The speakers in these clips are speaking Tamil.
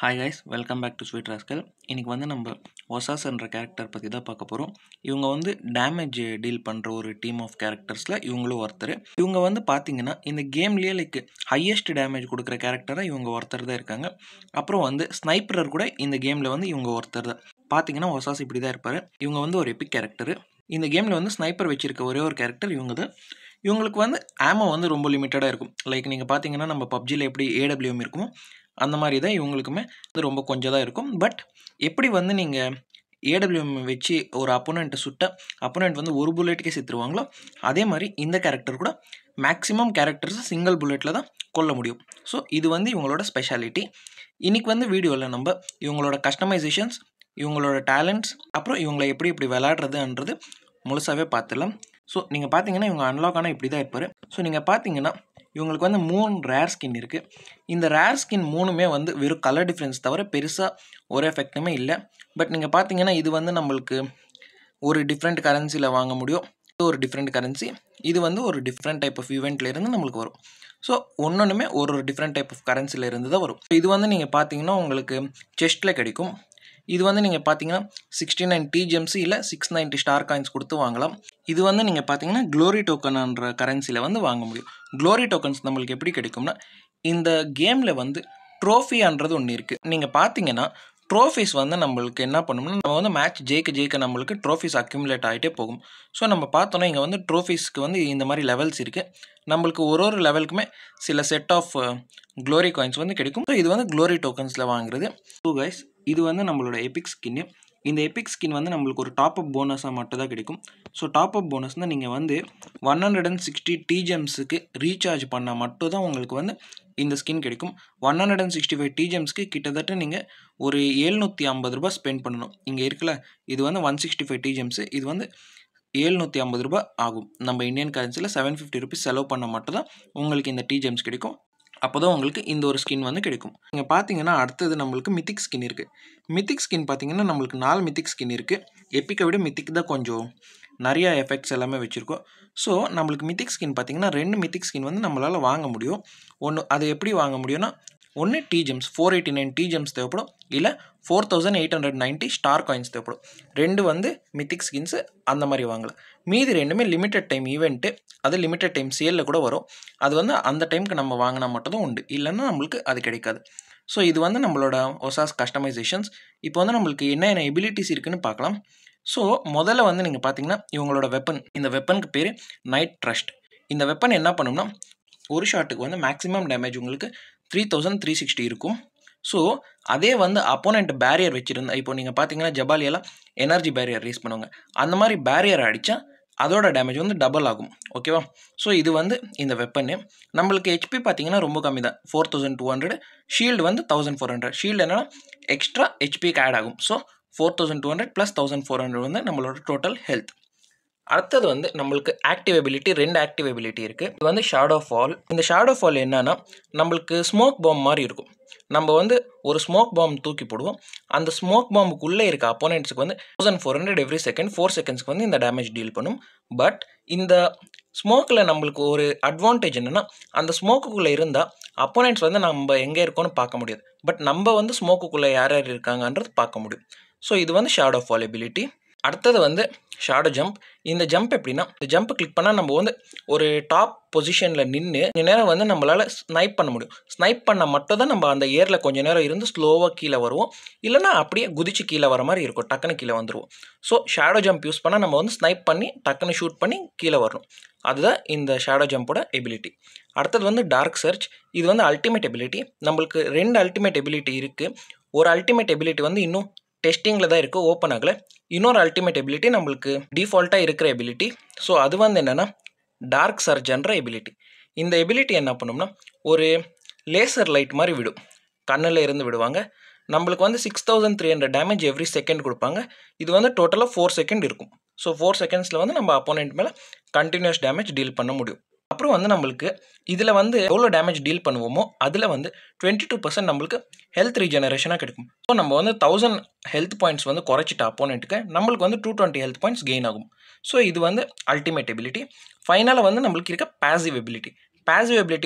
hi guys welcome back to sweet rascal இன்றைக்கி வந்து நம்ம ஒசாஸ்ன்ற கேரக்டர் பற்றி தான் பார்க்க போகிறோம் இவங்க வந்து டேமேஜ் டீல் பண்ணுற ஒரு டீம் ஆஃப் கேரக்டர்ஸில் இவங்களும் ஒருத்தர் இவங்க வந்து பார்த்தீங்கன்னா இந்த கேம்லேயே லைக் ஹையஸ்ட் டேமேஜ் கொடுக்குற கேரக்டராக இவங்க ஒருத்தர் தான் இருக்காங்க அப்புறம் வந்து ஸ்னைப்பரர் கூட இந்த கேமில் வந்து இவங்க ஒருத்தர் தான் பார்த்தீங்கன்னா ஒசாஸ் இப்படி தான் இருப்பார் இவங்க வந்து ஒரு எபிக் கேரக்டர் இந்த கேமில் வந்து ஸ்னைப்பர் வச்சிருக்க ஒரே ஒரு கேரக்டர் இவங்க தான் இவங்களுக்கு வந்து ஆமோ வந்து ரொம்ப லிமிட்டடாக இருக்கும் லைக் நீங்கள் பார்த்தீங்கன்னா நம்ம பப்ஜியில் எப்படி ஏடபிள்யூஎம் இருக்குமோ அந்த மாதிரி தான் இவங்களுக்குமே இது ரொம்ப கொஞ்சம் தான் இருக்கும் பட் எப்படி வந்து நீங்கள் ஏடபிள்யூஎம் வச்சு ஒரு அப்போனண்ட்டை சுட்ட அப்போனண்ட் வந்து ஒரு புல்லெட்டுக்கே செத்துருவாங்களோ அதே மாதிரி இந்த கேரக்டர் கூட மேக்ஸிமம் கேரக்டர்ஸை சிங்கிள் புல்லெட்டில் தான் கொல்ல முடியும் ஸோ இது வந்து இவங்களோட ஸ்பெஷாலிட்டி இன்றைக்கி வந்து வீடியோவில் நம்ம இவங்களோட கஸ்டமைசேஷன்ஸ் இவங்களோட டேலண்ட்ஸ் அப்புறம் இவங்களை எப்படி இப்படி விளையாடுறதுன்றது முழுசாகவே பார்த்துடலாம் ஸோ நீங்கள் பார்த்தீங்கன்னா இவங்க அன்லாக் ஆனால் இப்படி தான் இருப்பார் ஸோ நீங்கள் பார்த்தீங்கன்னா இவங்களுக்கு வந்து மூணு ரேர் ஸ்கின் இருக்குது இந்த ரேர் ஸ்கின் மூணுமே வந்து வெறும் கலர் டிஃப்ரென்ஸ் தவிர பெருசாக ஒரு எஃபெக்ட்டுமே இல்லை பட் நீங்கள் பார்த்தீங்கன்னா இது வந்து நம்மளுக்கு ஒரு டிஃப்ரெண்ட் கரன்சியில் வாங்க முடியும் இது ஒரு டிஃப்ரெண்ட் கரன்சி இது வந்து ஒரு டிஃப்ரெண்ட் டைப் ஆஃப் ஈவெண்ட்டில் இருந்து நம்மளுக்கு வரும் ஸோ ஒன்றொன்றுமே ஒரு ஒரு டிஃப்ரெண்ட் டைப் ஆஃப் கரன்சியில் இருந்து தான் வரும் இது வந்து நீங்கள் பார்த்தீங்கன்னா உங்களுக்கு செஸ்ட்டில் கிடைக்கும் இது வந்து நீங்கள் பார்த்தீங்கன்னா சிக்ஸ்டி நைன் டிஜிஎம்சி இல்லை சிக்ஸ் நைன்ட்டி ஸ்டார் காயின்ஸ் கொடுத்து வாங்கலாம் இது வந்து நீங்கள் பார்த்தீங்கன்னா க்ளோரி டோக்கன்ன்ற கரன்சியில் வந்து வாங்க முடியும் க்ளோரி டோக்கன்ஸ் நம்மளுக்கு எப்படி கிடைக்கும்னா இந்த கேமில் வந்து ட்ரோஃபியான்றது ஒன்று இருக்குது நீங்கள் பார்த்தீங்கன்னா ட்ரோஃபீஸ் வந்து நம்மளுக்கு என்ன பண்ணணும்னா நம்ம வந்து மேட்ச் ஜெயிக்க ஜெயிக்க நம்மளுக்கு ட்ரோஃபீஸ் அக்யூமுலேட் ஆகிட்டே போகும் ஸோ நம்ம பார்த்தோன்னா இங்கே வந்து ட்ரோஃபீஸ்க்கு வந்து இந்த மாதிரி லெவல்ஸ் இருக்குது நம்மளுக்கு ஒரு ஒரு லெவலுக்குமே சில செட் ஆஃப் க்ளோரி காயின்ஸ் வந்து கிடைக்கும் ஸோ இது வந்து க்ளோரி டோக்கன்ஸில் வாங்குறது டூ கைஸ் இது வந்து நம்மளோட எபிக் ஸ்கின்னு இந்த எபிக் ஸ்கின் வந்து நம்மளுக்கு ஒரு டாப் அப் போனஸாக மட்டும் தான் கிடைக்கும் ஸோ டாப் அப் போனஸ்னால் நீங்கள் வந்து ஒன் ஹண்ட்ரட் அண்ட் சிக்ஸ்டி டிஜெம்ஸுக்கு ரீசார்ஜ் பண்ணால் மட்டும் தான் உங்களுக்கு வந்து இந்த ஸ்கின் கிடைக்கும் one hundred and sixty five டிஜெம்ஸ்க்கு கிட்டத்தட்ட நீங்கள் ஒரு எழுநூற்றி ஐம்பது ரூபா ஸ்பெண்ட் பண்ணணும் இங்கே இருக்குல்ல இது வந்து ஒன் சிக்ஸ்டி ஃபைவ் டிஜெம்ஸு இது வந்து ஏழ்நூற்றி ஐம்பது ரூபா ஆகும் நம்ம இந்தியன் கரன்சியில் செவன் ஃபிஃப்டி ருபீஸ் செலவு பண்ண மட்டும் தான் உங்களுக்கு இந்த டிஜெம்ஸ் கிடைக்கும் அப்போ தான் உங்களுக்கு இந்த ஒரு ஸ்கின் வந்து கிடைக்கும் நீங்கள் பார்த்தீங்கன்னா அடுத்தது நம்மளுக்கு மித்திக் ஸ்கின் இருக்குது மித்திக் ஸ்கின் பார்த்தீங்கன்னா நம்மளுக்கு நாலு மித்திக் ஸ்கின் இருக்குது எப்பிக்கை விட மித்திக் தான் கொஞ்சம் நிறைய எஃபெக்ட்ஸ் எல்லாமே வச்சுருக்கோம் ஸோ நம்மளுக்கு மித்திக் ஸ்கின் பார்த்தீங்கன்னா ரெண்டு மித்திக் ஸ்கின் வந்து நம்மளால் வாங்க முடியும் ஒன்று அதை எப்படி வாங்க முடியும்னா ஒன்று டிஜெம்ஸ் ஃபோர் எயிட்டி நைன் டிஜெம்ஸ் தேவைப்படும் இல்லை four thousand eight hundred ninety star coins தேவைப்படும் ரெண்டு வந்து மித்திக் ஸ்கின்ஸு அந்த மாதிரி வாங்கலாம் மீதி ரெண்டுமே லிமிட்டட் டைம் ஈவெண்ட்டு அது லிமிட்டட் டைம் சேலில் கூட வரும் அது வந்து அந்த டைமுக்கு நம்ம வாங்கினா மட்டும் தான் உண்டு இல்லைன்னா நம்மளுக்கு அது கிடைக்காது ஸோ இது வந்து நம்மளோட ஒசாஸ் கஸ்டமைசேஷன்ஸ் இப்போ வந்து நம்மளுக்கு என்ன என்ன எபிலிட்டிஸ் இருக்குன்னு பார்க்கலாம் ஸோ முதல்ல வந்து நீங்கள் பார்த்தீங்கன்னா இவங்களோட வெப்பன் இந்த வெப்பனுக்கு பேர் நைட் ட்ரஸ்ட் இந்த வெப்பன் என்ன பண்ணும்னா ஒரு ஷாட்டுக்கு வந்து மேக்ஸிமம் டேமேஜ் உங்களுக்கு த்ரீ தௌசண்ட் த்ரீ சிக்ஸ்டி இருக்கும் ஸோ அதே வந்து அப்போனண்ட் பேரியர் வச்சுருந்தா இப்போ நீங்கள் பார்த்தீங்கன்னா ஜபாலியெல்லாம் எனர்ஜி பேரியர் ரீஸ் பண்ணுவாங்க அந்த மாதிரி பேரியர் அடித்தா அதோட டேமேஜ் வந்து டபுள் ஆகும் ஓகேவா ஸோ இது வந்து இந்த வெப்பனு நம்மளுக்கு ஹெச்பி பார்த்தீங்கன்னா ரொம்ப கம்மி தான் four thousand two hundred shield வந்து தௌசண்ட் ஃபோர் ஹண்ட்ரட் ஷீல்டு என்னன்னா எக்ஸ்ட்ரா ஹெச்பிக்கு ஆட் ஆகும் so four thousand two hundred plus thousand four hundred வந்து நம்மளோட டோட்டல் ஹெல்த் அடுத்தது வந்து நம்மளுக்கு ஆக்டிவ் எபிலிட்டி ரெண்டு ஆக்டிவ் எபிலிட்டி இருக்குது இது வந்து ஷாடோ ஃபால் இந்த ஷாடோ ஃபால் என்னன்னா நம்மளுக்கு ஸ்மோக் பாம் மாதிரி இருக்கும் நம்ம வந்து ஒரு ஸ்மோக் பாம் தூக்கி போடுவோம் அந்த ஸ்மோக் பாம்புக்குள்ளே இருக்க அப்போனண்ட்ஸுக்கு வந்து thousand four hundred every second four செகண்ட்ஸ்க்கு வந்து இந்த டேமேஜ் டீல் பண்ணும் பட் இந்த ஸ்மோக்கில் நம்மளுக்கு ஒரு அட்வான்டேஜ் என்னென்னா அந்த ஸ்மோக்குக்குள்ளே இருந்தால் அப்போனண்ட்ஸ் வந்து நம்ம எங்கே இருக்கோன்னு பார்க்க முடியாது பட் நம்ம வந்து ஸ்மோக்குக்குள்ளே யார் யார் இருக்காங்கன்றது பார்க்க முடியும் ஸோ இது வந்து ஷாடோ ஃபால் எபிலிட்டி அடுத்தது வந்து ஷாடோ ஜம்ப் இந்த ஜம்ப் எப்படின்னா இந்த ஜம்ப் கிளிக் பண்ணால் நம்ம வந்து ஒரு டாப் பொசிஷனில் நின்று கொஞ்ச நேரம் வந்து நம்மளால் ஸ்னைப் பண்ண முடியும் ஸ்னைப் பண்ண மட்டும் தான் நம்ம அந்த ஏரில் கொஞ்ச நேரம் இருந்து ஸ்லோவாக கீழே வருவோம் இல்லைனா அப்படியே குதிச்சு கீழே வர மாதிரி இருக்கும் டக்குன்னு கீழே வந்துடுவோம் ஸோ ஷேடோ ஜம்ப் யூஸ் பண்ணால் நம்ம வந்து ஸ்னைப் பண்ணி டக்குன்னு ஷூட் பண்ணி கீழே வரணும் அதுதான் இந்த ஷேடோ ஜம்போட எபிலிட்டி அடுத்தது வந்து டார்க் சர்ச் இது வந்து அல்டிமேட் எபிலிட்டி நம்மளுக்கு ரெண்டு அல்டிமேட் எபிலிட்டி இருக்குது ஒரு அல்டிமேட் எபிலிட்டி வந்து இன்னும் டெஸ்டிங்கில் தான் இருக்குது ஓப்பன் ஆகலை இன்னொரு அல்டிமேட் எபிலிட்டி நம்மளுக்கு டிஃபால்ட்டாக இருக்கிற எபிலிட்டி ஸோ அது வந்து என்னென்னா டார்க் சர்ஜன்ற எபிலிட்டி இந்த எபிலிட்டி என்ன பண்ணும்னா ஒரு லேசர் லைட் மாதிரி விடும் கண்ணில் இருந்து விடுவாங்க நம்மளுக்கு வந்து six thousand three hundred damage every second கொடுப்பாங்க இது வந்து டோட்டலாக ஃபோர் செகண்ட் இருக்கும் ஸோ ஃபோர் செகண்ட்ஸில் வந்து நம்ம அப்போனண்ட் மேலே கண்டினியூஸ் டேமேஜ் டீல் பண்ண முடியும் அப்புறம் வந்து நம்மளுக்கு இதில் வந்து எவ்வளோ டேமேஜ் டீல் பண்ணுவோமோ அதில் வந்து டுவெண்ட்டி டூ பர்சன்ட் நம்மளுக்கு ஹெல்த் ரீஜெனரேஷனாக கிடைக்கும் ஸோ நம்ம வந்து தௌசண்ட் ஹெல்த் பாயிண்ட்ஸ் வந்து குறைச்சிட்ட அப்போனண்ட்டுக்கு நம்மளுக்கு வந்து two twenty health points gain ஆகும் ஸோ இது வந்து அல்டிமேட் எபிலிட்டி ஃபைனலாக வந்து நம்மளுக்கு இருக்க பேசிவ் எபிலிட்டி பேசிவ் எபிலிட்டி வந்து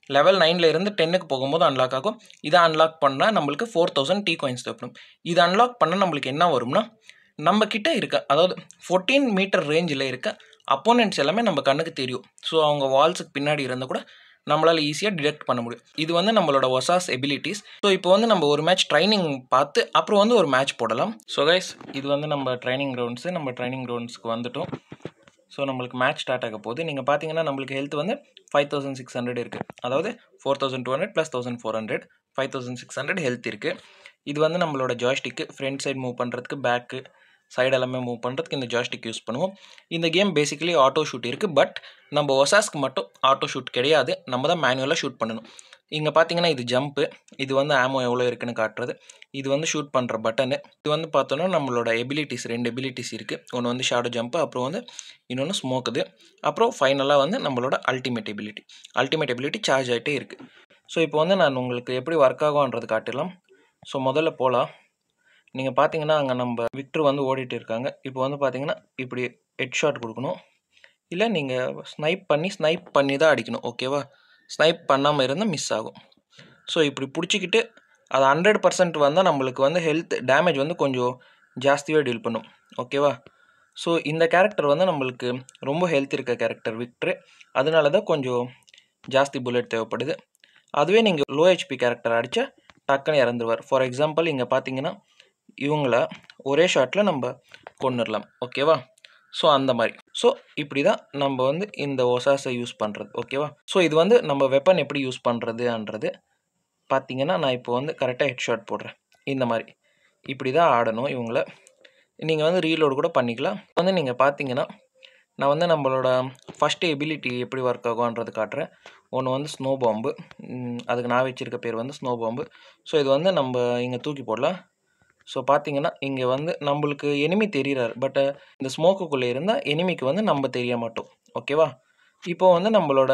லெவல் நைனில் இருந்து டென்னுக்கு போகும்போது அன்லாக் ஆகும் இதை அன்லாக் பண்ணால் நம்மளுக்கு ஃபோர் தௌசண்ட் டீ காயின்ஸ் தேவைப்படும் இது அன்லாக் பண்ணால் நம்மளுக்கு என்ன வரும்னா நம்ம கிட்ட இருக்க அதாவது ஃபோர்டீன் மீட்டர் ரேஞ்சில் இருக்க அப்போனன்ட்ஸ் எல்லாமே நம்ம கண்ணுக்கு தெரியும் ஸோ அவங்க வால்ஸுக்கு பின்னாடி இருந்தால் கூட நம்மளால் ஈஸியாக டிடெக்ட் பண்ண முடியும் இது வந்து நம்மளோட ஒசாஸ் எபிலிட்டிஸ் ஸோ இப்போ வந்து நம்ம ஒரு மேட்ச் ட்ரைனிங் பார்த்து அப்புறம் வந்து ஒரு மேட்ச் போடலாம் ஸோ கைஸ் இது வந்து நம்ம ட்ரைனிங் கிரவுண்ட்ஸு நம்ம ட்ரைனிங் கிரவுண்ட்ஸ்க்கு வந்துட்டோம் ஸோ நம்மளுக்கு மேட்ச் ஸ்டார்ட் ஆக போகுது நீங்கள் பார்த்தீங்கன்னா நம்மளுக்கு ஹெல்த் வந்து ஃபைவ் தௌசண்ட் சிக்ஸ் ஹண்ட்ரட் இருக்குது அதாவது four thousand two hundred plus thousand four hundred five thousand six hundred health இருக்குது இது வந்து நம்மளோட ஜாய்ஸ்டிக்கு ஃப்ரண்ட் சைடு மூவ் பண்ணுறதுக்கு பேக்கு சைடு எல்லாமே மூவ் பண்ணுறதுக்கு இந்த ஜாய்ஸ்டிக் யூஸ் பண்ணுவோம் இந்த கேம் பேசிக்கலி ஆட்டோ ஷூட் இருக்குது பட் நம்ம ஒசாஸ்க்கு மட்டும் ஆட்டோ ஷூட் கிடையாது நம்ம தான் மேனுவலாக ஷூட் பண்ணணும் இங்கே பார்த்தீங்கன்னா இது ஜம்ப்பு இது வந்து ஆமோ எவ்வளோ இருக்குன்னு காட்டுறது இது வந்து ஷூட் பண்ணுற பட்டனு இது வந்து பார்த்தோன்னா நம்மளோட எபிலிட்டிஸ் ரெண்டு எபிலிட்டிஸ் இருக்குது ஒன்று வந்து ஷாடோ ஜம்ப்பு அப்புறம் வந்து இன்னொன்று ஸ்மோக்குது அப்புறம் ஃபைனலாக வந்து நம்மளோட ultimate ability ultimate ability charge ஆகிட்டே இருக்குது ஸோ இப்போ வந்து நான் உங்களுக்கு எப்படி ஒர்க் ஆகும்ன்றது காட்டிடலாம் ஸோ முதல்ல போகலாம் நீங்கள் பார்த்தீங்கன்னா அங்கே நம்ம விக்டர் வந்து ஓடிட்டு இருக்காங்க இப்போ வந்து பார்த்தீங்கன்னா இப்படி ஹெட் ஷாட் கொடுக்கணும் இல்லை நீங்கள் ஸ்னைப் பண்ணி ஸ்னைப் பண்ணி தான் அடிக்கணும் ஓகேவா ஸ்னைப் பண்ணாமல் இருந்தால் மிஸ் ஆகும் ஸோ இப்படி பிடிச்சிக்கிட்டு அது ஹண்ட்ரட் பர்சன்ட் வந்தால் நம்மளுக்கு வந்து ஹெல்த் டேமேஜ் வந்து கொஞ்சம் ஜாஸ்தியாக டீல் பண்ணும் ஓகேவா ஸோ இந்த கேரக்டர் வந்து நம்மளுக்கு ரொம்ப ஹெல்த் இருக்க கேரக்டர் விக்ட்ரு அதனால தான் கொஞ்சம் ஜாஸ்தி புல்லட் தேவைப்படுது அதுவே நீங்கள் லோ ஹெச்பி கேரக்டர் அடித்தா டக்குன்னு இறந்துருவார் ஃபார் எக்ஸாம்பிள் இங்கே பார்த்தீங்கன்னா இவங்கள ஒரே ஷாட்டில் நம்ம கொண்டுடலாம் ஓகேவா ஸோ அந்த மாதிரி ஸோ இப்படி தான் நம்ம வந்து இந்த ஒசாஸை யூஸ் பண்ணுறது ஓகேவா ஸோ இது வந்து நம்ம வெப்பன் எப்படி யூஸ் பண்ணுறதுன்றது பார்த்தீங்கன்னா நான் இப்போ வந்து கரெக்டாக ஹெட் ஷாட் போடுறேன் இந்த மாதிரி இப்படி தான் ஆடணும் இவங்கள நீங்கள் வந்து ரீலோடு கூட பண்ணிக்கலாம் வந்து நீங்கள் பார்த்தீங்கன்னா நான் வந்து நம்மளோட ஃபஸ்ட்டு எபிலிட்டி எப்படி ஒர்க் ஆகும்ன்றது காட்டுறேன் ஒன்று வந்து ஸ்னோ பாம்பு அதுக்கு நான் வச்சுருக்க பேர் வந்து ஸ்னோ பாம்பு ஸோ இது வந்து நம்ம இங்கே தூக்கி போடலாம் ஸோ பார்த்தீங்கன்னா இங்கே வந்து நம்மளுக்கு எனிமி தெரிகிறார் பட் இந்த ஸ்மோக்குக்குள்ளே இருந்தால் எனிமிக்கு வந்து நம்ம தெரிய மாட்டோம் ஓகேவா இப்போ வந்து நம்மளோட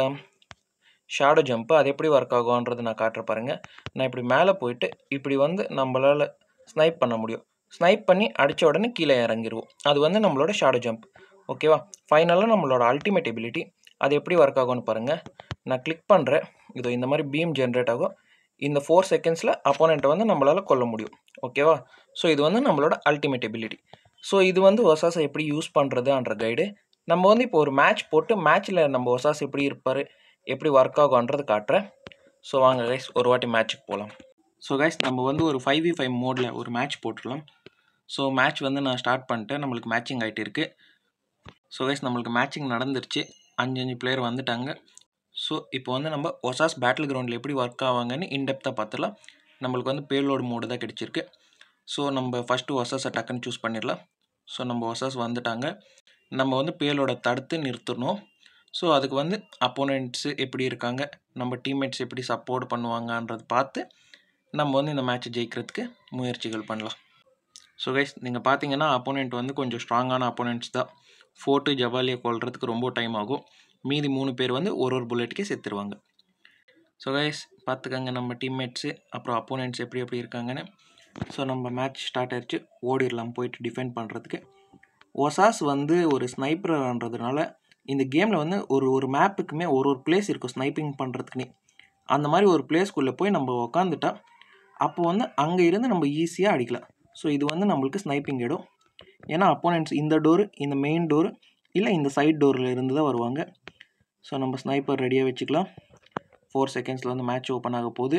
ஷேடோ ஜம்ப்பு அது எப்படி ஒர்க் ஆகும்ன்றது நான் காட்டுற பாருங்க நான் இப்படி மேலே போயிட்டு இப்படி வந்து நம்மளால் ஸ்னைப் பண்ண முடியும் ஸ்னைப் பண்ணி அடித்த உடனே கீழே இறங்கிடுவோம் அது வந்து நம்மளோட ஷேடோ ஜம்ப் ஓகேவா ஃபைனலாக நம்மளோட அல்டிமேட் எபிலிட்டி அது எப்படி ஒர்க் ஆகும்னு பாருங்கள் நான் கிளிக் பண்ணுறேன் இதோ இந்த மாதிரி பீம் ஜென்ரேட் ஆகும் இந்த ஃபோர் செகண்ட்ஸில் அப்போனண்ட்டை வந்து நம்மளால் கொல்ல முடியும் ஓகேவா ஸோ இது வந்து நம்மளோட அல்டிமேட் எபிலிட்டி ஸோ இது வந்து ஒசாஸை எப்படி யூஸ் பண்ணுறதுன்ற கைடு நம்ம வந்து இப்போ ஒரு மேட்ச் போட்டு மேட்ச்சில் நம்ம ஒசாஸ் எப்படி இருப்பார் எப்படி ஒர்க் ஆகும்ன்றது காட்டுறேன் ஸோ வாங்க கைஸ் ஒரு வாட்டி மேட்ச்சுக்கு போகலாம் ஸோ கைஸ் நம்ம வந்து ஒரு ஃபைவ் வி ஃபைவ் மோடில் ஒரு மேட்ச் போட்டுடலாம் ஸோ மேட்ச் வந்து நான் ஸ்டார்ட் பண்ணிட்டேன் நம்மளுக்கு மேட்சிங் ஆகிட்டு இருக்குது ஸோ கைஸ் நம்மளுக்கு மேட்சிங் நடந்துருச்சு அஞ்சு அஞ்சு பிளேயர் வந்துட்டாங்க ஸோ இப்போ வந்து நம்ம ஒசாஸ் பேட்டில் கிரவுண்டில் எப்படி ஒர்க் ஆவாங்கன்னு இன்டெப்த்தாக பார்த்துலாம் நம்மளுக்கு வந்து பேலோடு மோடு தான் கிடச்சிருக்கு ஸோ நம்ம ஃபஸ்ட்டு ஒசாஸை டக்குன்னு சூஸ் பண்ணிடலாம் ஸோ நம்ம ஒசாஸ் வந்துட்டாங்க நம்ம வந்து பேலோட தடுத்து நிறுத்தணும் ஸோ அதுக்கு வந்து அப்போனண்ட்ஸு எப்படி இருக்காங்க நம்ம டீம்மேட்ஸ் எப்படி சப்போர்ட் பண்ணுவாங்கன்றது பார்த்து நம்ம வந்து இந்த மேட்ச்சை ஜெயிக்கிறதுக்கு முயற்சிகள் பண்ணலாம் ஸோ கைஸ் நீங்கள் பார்த்தீங்கன்னா அப்போனண்ட் வந்து கொஞ்சம் ஸ்ட்ராங்கான அப்போனண்ட்ஸ் தான் ஃபோர்ட்டு ஜவாலியை கொள்றதுக்கு ரொம்ப டைம் ஆகும் மீதி மூணு பேர் வந்து ஒரு ஒரு புல்லட்டுக்கே செத்துருவாங்க ஸோ கைஸ் பார்த்துக்கங்க நம்ம டீம்மேட்ஸு அப்புறம் அப்போனண்ட்ஸ் எப்படி எப்படி இருக்காங்கன்னு ஸோ நம்ம மேட்ச் ஸ்டார்ட் ஆயிடுச்சு ஓடிடலாம் போயிட்டு டிஃபெண்ட் பண்ணுறதுக்கு ஒசாஸ் வந்து ஒரு ஸ்னைப்பர்ன்றதுனால இந்த கேமில் வந்து ஒரு ஒரு மேப்புக்குமே ஒரு ஒரு பிளேஸ் இருக்கும் ஸ்னைப்பிங் பண்ணுறதுக்குனே அந்த மாதிரி ஒரு பிளேஸ்க்குள்ளே போய் நம்ம உக்காந்துட்டா அப்போ வந்து அங்கே இருந்து நம்ம ஈஸியாக அடிக்கலாம் ஸோ இது வந்து நம்மளுக்கு ஸ்னைப்பிங் இடம் ஏன்னா அப்போனன்ட்ஸ் இந்த டோரு இந்த மெயின் டோரு இல்லை இந்த சைட் டோரில் இருந்து தான் வருவாங்க ஸோ நம்ம ஸ்னைப்பர் ரெடியாக வச்சுக்கலாம் ஃபோர் செகண்ட்ஸில் வந்து மேட்ச் ஓப்பன் ஆக போகுது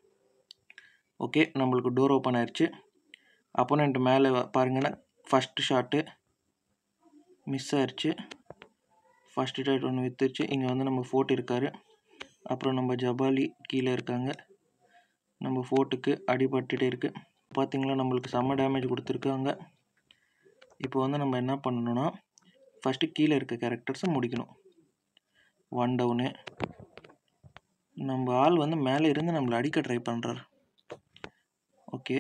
ஓகே நம்மளுக்கு டோர் ஓப்பன் ஆயிடுச்சு அப்போனண்ட் மேலே பாருங்கன்னா ஃபஸ்ட்டு ஷாட்டு மிஸ் ஆயிடுச்சு ஃபஸ்ட்டு டைட் ஒன்று வித்துருச்சு இங்கே வந்து நம்ம ஃபோர்ட் இருக்கார் அப்புறம் நம்ம ஜபாலி கீழே இருக்காங்க நம்ம ஃபோர்ட்டுக்கு அடிபட்டுட்டே இருக்குது பார்த்தீங்களா நம்மளுக்கு செம்ம டேமேஜ் கொடுத்துருக்காங்க இப்போ வந்து நம்ம என்ன பண்ணணும்னா ஃபஸ்ட்டு கீழே இருக்க கேரக்டர்ஸை முடிக்கணும் ஒன் டவுனு நம்ம ஆள் வந்து மேலே இருந்து நம்மளை அடிக்க ட்ரை பண்ணுறார் okay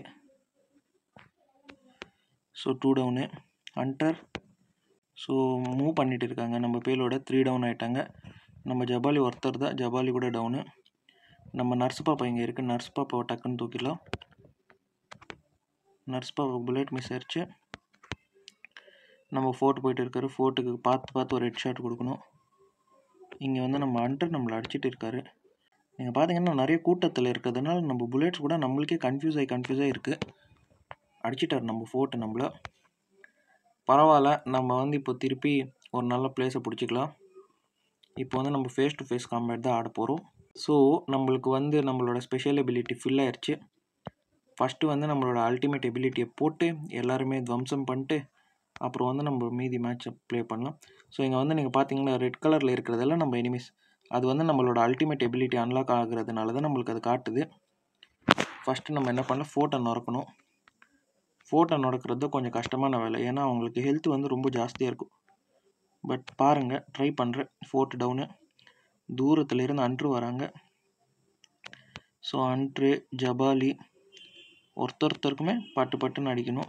so two down hunter so move பண்ணிட்டு இருக்காங்க நம்ம பேலோட த்ரீ டவுன் ஆகிட்டாங்க நம்ம ஜபாலி ஒருத்தர் தான் ஜபாலி கூட டவுனு நம்ம நர்ஸ் பாப்பா இங்கே இருக்குது நர்ஸ் பாப்பாவை டக்குன்னு தூக்கிடலாம் நர்ஸ் பாப்பா புல்லட் மிஸ் ஆயிடுச்சு நம்ம ஃபோர்ட் போயிட்டு இருக்காரு ஃபோர்ட்டுக்கு பார்த்து பார்த்து ஒரு ஹெட் ஷாட் கொடுக்கணும் இங்கே வந்து நம்ம அண்டர் நம்மளை அடிச்சிட்டு இருக்காரு நீங்கள் பார்த்தீங்கன்னா நிறைய கூட்டத்தில் இருக்கிறதுனால நம்ம புல்லட்ஸ் கூட நம்மளுக்கே கன்ஃபியூஸ் ஆகி கன்ஃபியூஸ் ஆகி இருக்குது அடிச்சிட்டார் நம்ம ஃபோர்ட்டு நம்மள பரவாயில்ல நம்ம வந்து இப்போ திருப்பி ஒரு நல்ல பிளேஸை பிடிச்சிக்கலாம் இப்போ வந்து நம்ம ஃபேஸ் டு ஃபேஸ் காம்பேட் தான் ஆட போகிறோம் ஸோ நம்மளுக்கு வந்து நம்மளோட ஸ்பெஷல் எபிலிட்டி ஃபில் ஆயிடுச்சு ஃபஸ்ட்டு வந்து நம்மளோட அல்டிமேட் எபிலிட்டியை போட்டு எல்லாருமே துவம்சம் பண்ணிட்டு அப்புறம் வந்து நம்ம மீதி மேட்ச்சை ப்ளே பண்ணலாம் ஸோ இங்கே வந்து நீங்கள் பார்த்தீங்கன்னா ரெட் கலரில் இருக்கிறதெல்லாம் நம்ம எனிமிஸ் அது வந்து நம்மளோட அல்டிமேட் எபிலிட்டி அன்லாக் ஆகுறதுனால தான் நம்மளுக்கு அது காட்டுது ஃபஸ்ட்டு நம்ம என்ன பண்ணலாம் ஃபோட்டோ நொறக்கணும் ஃபோட்டோ நொடக்கிறது கொஞ்சம் கஷ்டமான வேலை ஏன்னா அவங்களுக்கு ஹெல்த் வந்து ரொம்ப ஜாஸ்தியாக இருக்கும் பட் பாருங்கள் ட்ரை பண்ணுறேன் ஃபோர்ட் டவுனு தூரத்தில் இருந்து அன்று வராங்க ஸோ அன்று ஜபாலி ஒருத்தொருத்தருக்குமே பட்டு பட்டுன்னு அடிக்கணும்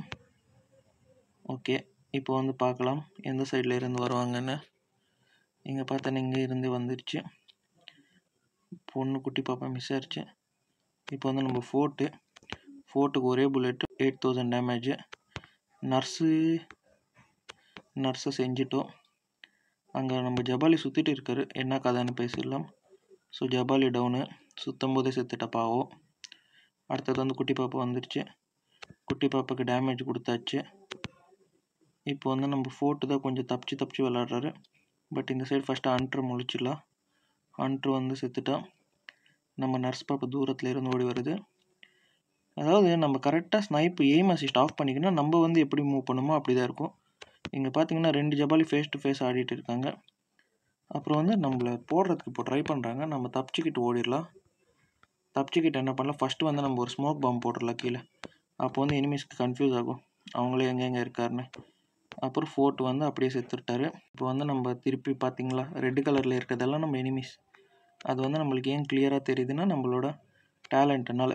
ஓகே இப்போ வந்து பார்க்கலாம் எந்த சைடில் இருந்து வருவாங்கன்னு இங்கே பார்த்தா இங்கே இருந்து வந்துருச்சு பொண்ணு குட்டி பாப்பா மிஸ் ஆயிடுச்சு இப்போ வந்து நம்ம ஃபோர்ட்டு ஃபோர்ட்டுக்கு ஒரே bullet eight thousand damage nurse நர்ஸை செஞ்சிட்டோம் அங்கே நம்ம ஜபாலி சுற்றிட்டு இருக்காரு என்ன கதைன்னு பேசிடலாம் ஸோ ஜபாலி டவுனு சுற்றும் போதே செத்துட்ட பாவம் அடுத்தது வந்து குட்டி பாப்பா வந்துருச்சு குட்டி பாப்பாக்கு டேமேஜ் கொடுத்தாச்சு இப்போ வந்து நம்ம ஃபோர்ட்டு தான் கொஞ்சம் தப்பிச்சு தப்பிச்சு விளாட்றாரு பட் இந்த சைடு ஃபஸ்ட்டு அன்ட்ரு முழிச்சிடலாம் அன்ட்ரு வந்து செத்துட்டான் நம்ம நர்ஸ் பாப்பா தூரத்தில் இருந்து ஓடி வருது அதாவது நம்ம கரெக்டாக ஸ்னைப்பு எய்ம் அசிஸ்ட் ஆஃப் பண்ணிக்கணும் நம்ம வந்து எப்படி மூவ் பண்ணுமோ அப்படி தான் இருக்கும் இங்கே பார்த்தீங்கன்னா ரெண்டு ஜபாலி ஃபேஸ் டு ஃபேஸ் ஆடிட்டு இருக்காங்க அப்புறம் வந்து நம்மளை போடுறதுக்கு இப்போ ட்ரை பண்ணுறாங்க நம்ம தப்பிச்சுக்கிட்டு ஓடிடலாம் தப்பிச்சுக்கிட்டு என்ன பண்ணலாம் ஃபஸ்ட்டு வந்து நம்ம ஒரு ஸ்மோக் பாம்பு போட்டுடலாம் கீழே அப்போ வந்து எனிமீஸ்க்கு கன்ஃபியூஸ் ஆகும் அவங்களே எங்கே எங்கே இருக்காருன்னு அப்புறம் ஃபோர்ட் வந்து அப்படியே செத்துட்டாரு இப்போ வந்து நம்ம திருப்பி பார்த்தீங்களா ரெட் கலரில் இருக்கிறதெல்லாம் நம்ம எனிமீஸ் அது வந்து நம்மளுக்கு ஏன் கிளியராக தெரியுதுன்னா நம்மளோட டேலண்ட்னால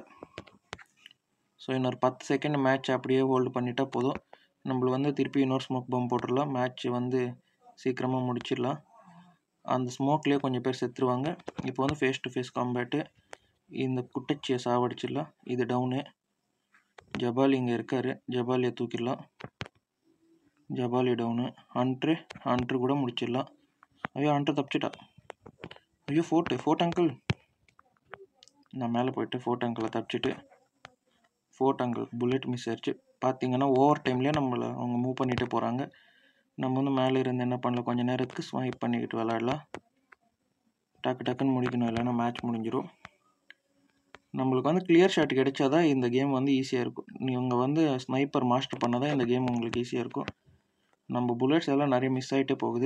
ஸோ இன்னொரு பத்து செகண்ட் மேட்ச் அப்படியே ஹோல்டு பண்ணிட்டா போதும் நம்மளுக்கு வந்து திருப்பி இன்னொரு ஸ்மோக் பம்ப் போட்டுடலாம் மேட்ச் வந்து சீக்கிரமாக முடிச்சிடலாம் அந்த ஸ்மோக்லேயே கொஞ்சம் பேர் செத்துருவாங்க இப்போ வந்து ஃபேஸ் டு ஃபேஸ் காம்பேட்டு இந்த குட்டச்சியை சாவடிச்சிடலாம் இது டவுனு ஜபாலி இங்கே இருக்கார் ஜபாலியை தூக்கிடலாம் ஜபாலி டவுனு ஹண்ட்ரு ஹண்ட்ரு கூட முடிச்சிடலாம் ஐயோ ஹண்ட்ரு தப்பிச்சிட்டா ஐயோ ஃபோர்ட்டு ஃபோர்ட் அங்கிள் நான் மேலே போயிட்டு ஃபோர்ட் அங்கிளை தப்பிச்சிட்டு ஃபோர்ட் அங்கிள் புல்லட் மிஸ் ஆயிடுச்சு பார்த்தீங்கன்னா ஓவர் டைம்லேயே நம்மளை அவங்க மூவ் பண்ணிகிட்டே போகிறாங்க நம்ம வந்து மேலே இருந்து என்ன பண்ணல கொஞ்சம் நேரத்துக்கு ஸ்வைப் பண்ணிக்கிட்டு விளாடலாம் டக்கு டக்குன்னு முடிக்கணும் இல்லைன்னா மேட்ச் முடிஞ்சிடும் நம்மளுக்கு வந்து கிளியர் ஷாட் கிடைச்சாதான் இந்த கேம் வந்து ஈஸியாக இருக்கும் நீங்கள் வந்து ஸ்னைப்பர் மாஸ்டர் பண்ணால் தான் இந்த கேம் உங்களுக்கு ஈஸியாக இருக்கும் நம்ம புல்லட்ஸ் எல்லாம் நிறைய மிஸ் ஆகிட்டே போகுது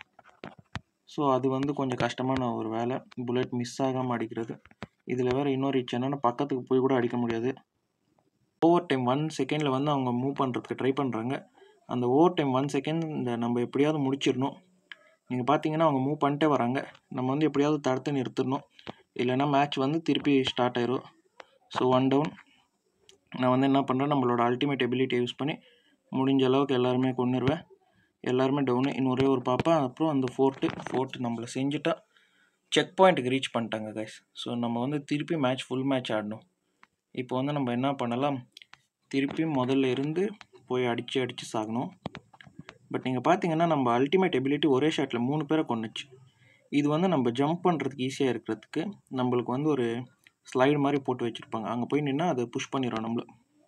ஸோ அது வந்து கொஞ்சம் கஷ்டமான ஒரு வேலை புல்லட் மிஸ் ஆகாமல் அடிக்கிறது இதில் வேறு இன்னொரு இச்சு என்னென்னா பக்கத்துக்கு போய் கூட அடிக்க முடியாது ஓவர் டைம் ஒன் செகண்டில் வந்து அவங்க மூவ் பண்ணுறதுக்கு ட்ரை பண்ணுறாங்க அந்த ஓவர் டைம் ஒன் செகண்ட் இந்த நம்ம எப்படியாவது முடிச்சிடணும் நீங்கள் பார்த்தீங்கன்னா அவங்க மூவ் பண்ணிட்டே வராங்க நம்ம வந்து எப்படியாவது தடுத்து நிறுத்திடணும் இல்லைன்னா மேட்ச் வந்து திருப்பி ஸ்டார்ட் ஆயிரும் ஸோ ஒன் டவுன் நான் வந்து என்ன பண்ணுறேன் நம்மளோட அல்டிமேட் எபிலிட்டியை யூஸ் பண்ணி முடிஞ்ச அளவுக்கு எல்லாருமே கொண்டுருவேன் எல்லாருமே டவுனு இன்னும் ஒரே ஒரு பாப்பா அப்புறம் அந்த ஃபோர்ட்டு ஃபோர்ட்டு நம்மளை செஞ்சுட்டா செக் பாயிண்ட்டுக்கு ரீச் பண்ணிட்டாங்க கைஸ் ஸோ நம்ம வந்து திருப்பி மேட்ச் ஃபுல் மேட்ச் ஆடணும் இப்போ வந்து நம்ம என்ன பண்ணலாம் திருப்பி முதல்ல இருந்து போய் அடித்து அடித்து சாகணும் பட் நீங்கள் பார்த்தீங்கன்னா நம்ம அல்டிமேட் எபிலிட்டி ஒரே ஷாட்டில் மூணு பேரை கொண்டுச்சு இது வந்து நம்ம ஜம்ப் பண்ணுறதுக்கு ஈஸியாக இருக்கிறதுக்கு நம்மளுக்கு வந்து ஒரு ஸ்லைடு மாதிரி போட்டு வச்சுருப்பாங்க அங்கே போய் நின்னா அதை புஷ் பண்ணிடும் நம்மள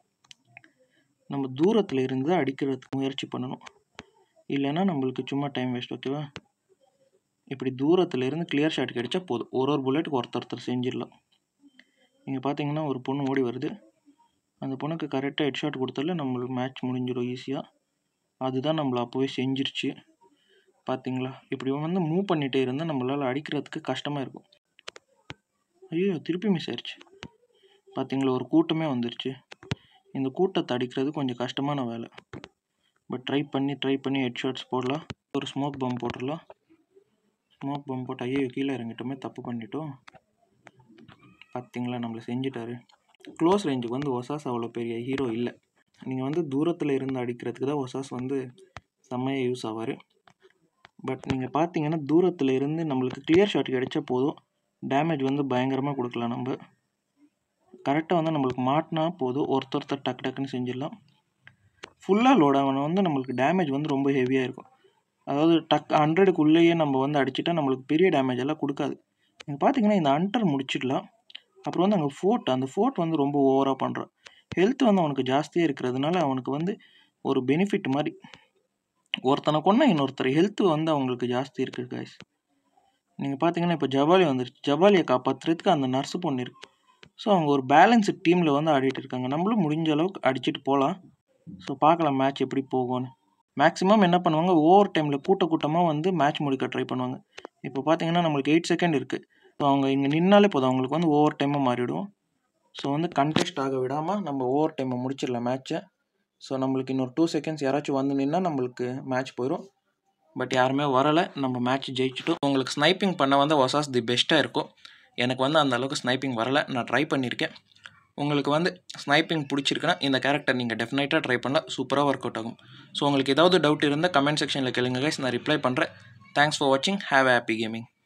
நம்ம தூரத்தில் இருந்து அடிக்கிறதுக்கு முயற்சி பண்ணணும் இல்லைன்னா நம்மளுக்கு சும்மா டைம் வேஸ்ட் ஓகேவா இப்படி தூரத்தில் இருந்து கிளியர் ஷாட் கிடைச்சா போதும் ஒரு ஒரு புல்லெட்டுக்கு ஒருத்தர் ஒருத்தர் செஞ்சிடலாம் நீங்கள் பார்த்தீங்கன்னா ஒரு பொண்ணு ஓடி வருது அந்த பொண்ணுக்கு கரெக்டாக ஹெட் ஷாட் கொடுத்தால நம்மளுக்கு மேட்ச் முடிஞ்சிடும் ஈஸியாக அதுதான் நம்மளை அப்போவே செஞ்சிருச்சு பார்த்தீங்களா இப்படி வந்து மூவ் பண்ணிகிட்டே இருந்தால் நம்மளால் அடிக்கிறதுக்கு கஷ்டமாக இருக்கும் ஐயோ திருப்பி மிஸ் ஆயிடுச்சு பார்த்தீங்களா ஒரு கூட்டமே வந்துருச்சு இந்த கூட்டத்தை அடிக்கிறது கொஞ்சம் கஷ்டமான வேலை பட் ட்ரை பண்ணி ட்ரை பண்ணி ஹெட் ஷாட்ஸ் போடலாம் ஒரு ஸ்மோக் பம்ப் போட்டுடலாம் ஸ்மோக் பம்ப் போட்டு ஐயோ கீழே இறங்கிட்டோமே தப்பு பண்ணிட்டோம் பார்த்தீங்களா நம்மளை செஞ்சுட்டாரு க்ளோஸ் ரேஞ்சுக்கு வந்து ஒசாஸ் அவ்வளோ பெரிய ஹீரோ இல்லை நீங்கள் வந்து தூரத்தில் இருந்து அடிக்கிறதுக்கு தான் ஒசாஸ் வந்து செம்மையாக யூஸ் ஆவார் பட் நீங்கள் பார்த்தீங்கன்னா தூரத்தில் இருந்து நம்மளுக்கு கிளியர் ஷாட் கிடைச்சா போதும் டேமேஜ் வந்து பயங்கரமாக கொடுக்கலாம் நம்ம கரெக்டாக வந்து நம்மளுக்கு மாட்டினா போதும் ஒருத்தொருத்தர் டக்கு டக்குன்னு செஞ்சிடலாம் ஃபுல்லாக லோட் ஆகணும் வந்து நம்மளுக்கு டேமேஜ் வந்து ரொம்ப ஹெவியாக இருக்கும் அதாவது டக் ஹண்ட்ரடுக்குள்ளேயே நம்ம வந்து அடிச்சிட்டா நம்மளுக்கு பெரிய டேமேஜ் எல்லாம் கொடுக்காது நீங்கள் பார்த்தீங்கன்னா இந்த அண்டர் முடிச்சிடலாம் அப்புறம் வந்து அங்கே ஃபோர்ட் அந்த ஃபோர்ட் வந்து ரொம்ப ஓவராக பண்ணுறான் ஹெல்த் வந்து அவனுக்கு ஜாஸ்தியாக இருக்கிறதுனால அவனுக்கு வந்து ஒரு பெனிஃபிட் மாதிரி ஒருத்தனை கொண்டா இன்னொருத்தர் ஹெல்த் வந்து அவங்களுக்கு ஜாஸ்தி இருக்குது கைஸ் நீங்கள் பார்த்தீங்கன்னா இப்போ ஜபாலி வந்துருச்சு ஜபாலியை காப்பாற்றுறதுக்கு அந்த நர்ஸு பொண்ணு இருக்கு ஸோ அவங்க ஒரு பேலன்ஸு டீமில் வந்து ஆடிட்டு இருக்காங்க நம்மளும் முடிஞ்ச அளவுக்கு அடிச்சுட்டு போகலாம் ஸோ பார்க்கலாம் மேட்ச் எப்படி போகும்னு மேக்ஸிமம் என்ன பண்ணுவாங்க ஓவர் டைமில் கூட்ட கூட்டமாக வந்து மேட்ச் முடிக்க ட்ரை பண்ணுவாங்க இப்போ பார்த்தீங்கன்னா நம்மளுக்கு எயிட் செகண்ட் இருக்குது ஸோ அவங்க இங்கே நின்னாலே போதும் அவங்களுக்கு வந்து ஓவர் டைமாக மாறிடும் ஸோ வந்து கண்டெஸ்ட் ஆக விடாமல் நம்ம ஓவர் டைமை முடிச்சிடலாம் மேட்ச்சை ஸோ நம்மளுக்கு இன்னொரு டூ செகண்ட்ஸ் யாராச்சும் வந்து நின்னா நம்மளுக்கு மேட்ச் போயிடும் பட் யாருமே வரலை நம்ம மேட்ச் ஜெயிச்சிட்டோம் உங்களுக்கு ஸ்னைப்பிங் பண்ண வந்து ஒசாஸ் தி பெஸ்ட்டாக இருக்கும் எனக்கு வந்து அந்த அளவுக்கு ஸ்னைப்பிங் வரலை நான் ட்ரை பண்ணியிருக்கேன் உங்களுக்கு வந்து ஸ்னைப்பிங் பிடிச்சிருக்குன்னா இந்த கேரக்டர் நீங்கள் டெஃபினட்டாக ட்ரை பண்ணலாம் சூப்பராக ஒர்க் அவுட் ஆகும் ஸோ உங்களுக்கு ஏதாவது டவுட் இருந்தால் கமெண்ட் செக்ஷனில் கேளுங்க கைஸ் நான் ரிப்ளை பண்ணுறேன் தேங்க்ஸ் ஃபார் வாட்சிங் ஹேவ் ஹாப்பி கேமிங்